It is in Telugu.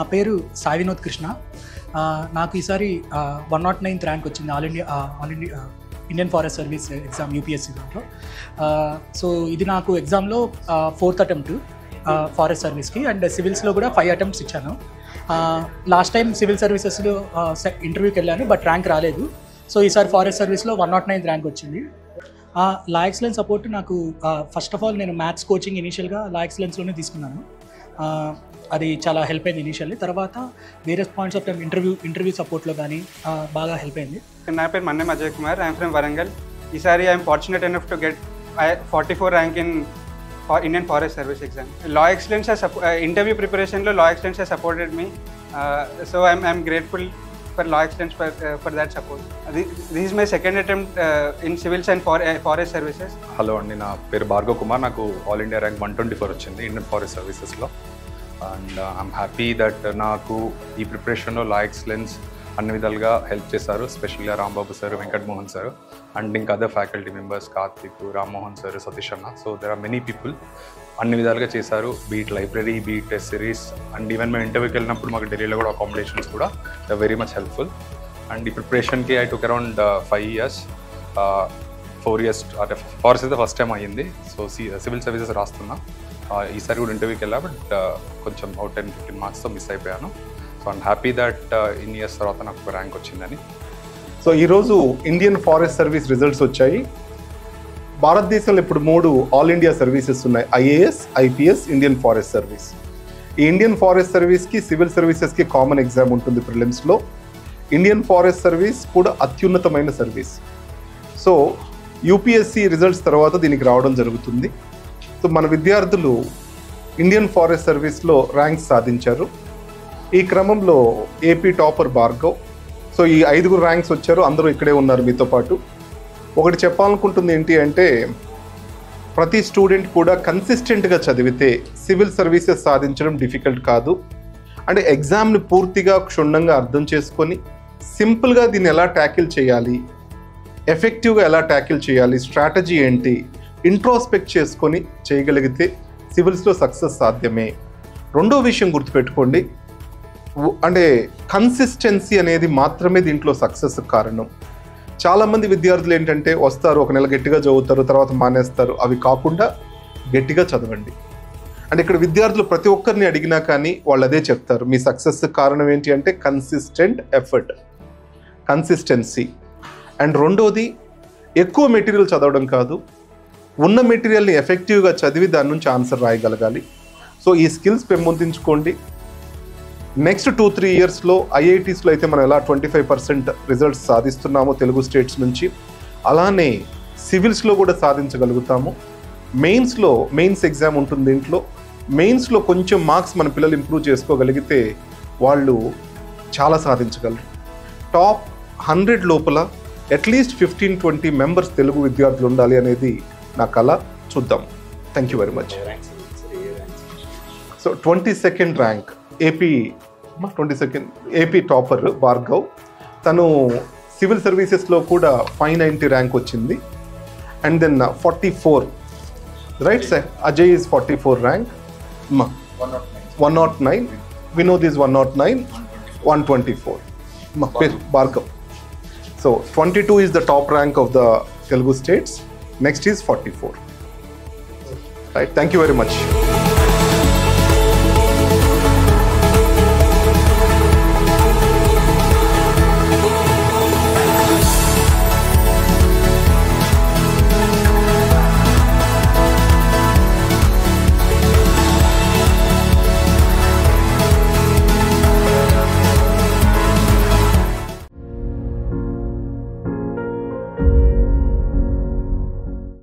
పేరు సాయి వినోద్ కృష్ణ ఆ, నాకు ఈసారి వన్ నాట్ నైన్త్ ర్యాంక్ వచ్చింది all India all India Indian forest service exam UPSC దాంట్లో సో ఇది నాకు ఎగ్జామ్లో ఫోర్త్ అటెంప్ట్ ఫారెస్ట్ సర్వీస్కి అండ్ సివిల్స్లో కూడా ఫైవ్ అటెంప్ట్స్ ఇచ్చాను లాస్ట్ టైం సివిల్ సర్వీసెస్లో ఇంటర్వ్యూకి వెళ్ళాను బట్ ర్యాంక్ రాలేదు సో ఈసారి ఫారెస్ట్ సర్వీస్లో వన్ నాట్ నైన్త్ ర్యాంక్ వచ్చింది లా ఎక్సలెన్స్ సపోర్ట్ నాకు ఫస్ట్ ఆఫ్ ఆల్ నేను మ్యాథ్స్ కోచింగ్ ఇనీషియల్గా లా ఎక్సలెన్స్లోనే తీసుకున్నాను ఆ, అది చాలా హెల్ప్ అయింది ఇనీషియల్లీ తర్వాత వేరే points of time interview interview సపోర్ట్లో కానీ ఆ, బాగా హెల్ప్ అయింది నా పేరు మన్నెం అజయ్ కుమార్ ఐఎమ్ ఫ్రమ్ వరంగల్ ఈసారి I'm fortunate enough to get forty four rank in Indian forest service exam La Excellence interview ప్రిపరేషన్లో La Excellence supported me so I'm I'm grateful for La Excellence for for that support this is my second attempt in civils and forest services hello అండి నా పేరు భార్గవ్ కుమార్ నాకు all India rank one twenty four వచ్చింది ఇండియన్ ఫారెస్ట్ సర్వీసెస్లో అండ్ ఐఎమ్ హ్యాపీ దట్ నాకు ఈ ప్రిపరేషన్లో లా ఎక్సలెన్స్ అన్ని విధాలుగా హెల్ప్ చేశారు స్పెషల్గా Rambabu sir Venkat Mohan sir and ఇంకా other faculty members Karthik Rammohan sir Satish అన్న so there are many people అన్ని విధాలుగా చేశారు beat library beat test series and even మేము ఇంటర్వ్యూకి వెళ్ళినప్పుడు మాకు ఢిల్లీలో కూడా అకామిడేషన్స్ కూడా వెరీ మచ్ హెల్ప్ఫుల్ అండ్ ఈ ప్రిపరేషన్కి I took around five years four years అంటే ఫారెస్ట్ అయితే ఫస్ట్ టైం అయ్యింది సో సి సివిల్ సర్వీసెస్ రాస్తున్నా Uh, ఈసారి కూడా ఇంటర్వ్యూకి వెళ్ళా బట్ కొంచెం అవుట్ టెన్ ఫిఫ్టీన్ మార్క్స్తో మిస్ అయిపోయాను so I'm happy that in years తర్వాత నాకు ఒక ర్యాంక్ వచ్చిందని సో ఈరోజు ఇండియన్ ఫారెస్ట్ సర్వీస్ రిజల్ట్స్ వచ్చాయి భారతదేశంలో ఇప్పుడు మూడు ఆల్ ఇండియా సర్వీసెస్ ఉన్నాయి IAS IPS Indian forest service ఈ ఇండియన్ ఫారెస్ట్ సర్వీస్కి సివిల్ సర్వీసెస్కి కామన్ ఎగ్జామ్ ఉంటుంది ప్రిలిమ్స్లో ఇండియన్ ఫారెస్ట్ సర్వీస్ కూడా అత్యున్నతమైన సర్వీస్ సో యూపీఎస్సి రిజల్ట్స్ తర్వాత దీనికి రావడం జరుగుతుంది సో మన విద్యార్థులు ఇండియన్ ఫారెస్ట్ సర్వీస్లో ర్యాంక్స్ సాధించారు ఈ క్రమంలో ఏపీ టాపర్ భార్గవ్ సో ఈ ఐదుగురు ర్యాంక్స్ వచ్చారు అందరూ ఇక్కడే ఉన్నారు మీతో పాటు ఒకటి చెప్పాలనుకుంటుంది ఏంటి అంటే ప్రతి స్టూడెంట్ కూడా కన్సిస్టెంట్గా చదివితే సివిల్ సర్వీసెస్ సాధించడం డిఫికల్ట్ కాదు అంటే ఎగ్జామ్ని పూర్తిగా క్షుణ్ణంగా అర్థం చేసుకొని సింపుల్గా దీన్ని ఎలా ట్యాకిల్ చేయాలి ఎఫెక్టివ్గా ఎలా ట్యాకిల్ చేయాలి స్ట్రాటజీ ఏంటి ఇంట్రోస్పెక్ట్ చేసుకొని చేయగలిగితే సివిల్స్లో సక్సెస్ సాధ్యమే రెండో విషయం గుర్తుపెట్టుకోండి ఉ- అంటే కన్సిస్టెన్సీ అనేది మాత్రమే దీంట్లో సక్సెస్ కారణం చాలామంది విద్యార్థులు ఏంటంటే వస్తారు ఒక నెల గట్టిగా చదువుతారు తర్వాత మానేస్తారు అవి కాకుండా గట్టిగా చదవండి అంటే ఇక్కడ విద్యార్థులు ప్రతి ఒక్కరిని అడిగినా కానీ వాళ్ళు అదే చెప్తారు మీ సక్సెస్ కారణం ఏంటి అంటే కన్సిస్టెంట్ ఎఫర్ట్ కన్సిస్టెన్సీ అండ్ రెండోది ఎక్కువ మెటీరియల్ చదవడం కాదు ఉన్న మెటీరియల్ని ఎఫెక్టివ్గా చదివి దాని నుంచి ఆన్సర్ రాయగలగాలి సో ఈ స్కిల్స్ పెంపొందించుకోండి నెక్స్ట్ టూ త్రీ ఇయర్స్లో ఐఐటీస్లో అయితే మనం ఎలా ట్వంటీ ఫైవ్ పర్సెంట్ రిజల్ట్స్ సాధిస్తున్నామో తెలుగు స్టేట్స్ నుంచి అలానే సివిల్స్లో కూడా సాధించగలుగుతాము మెయిన్స్లో మెయిన్స్ ఎగ్జామ్ ఉంటుంది దీంట్లో మెయిన్స్లో కొంచెం మార్క్స్ మన పిల్లలు ఇంప్రూవ్ చేసుకోగలిగితే వాళ్ళు చాలా సాధించగలరు టాప్ హండ్రెడ్ లోపల at least fifteen twenty members Telugu విద్యార్థులు ఉండాలి అనేది నా కళ చూద్దాం thank you very much so twenty second rank AP twenty second AP topper Bhargav తను సివిల్ సర్వీసెస్లో కూడా ఫైవ్ నైంటీ ర్యాంక్ వచ్చింది and then forty four right sir Ajay is forty four rank one not nine Vinod is one not nine one twenty four Bhargav so twenty two is the top rank of the Telugu states next is forty four right thank you very much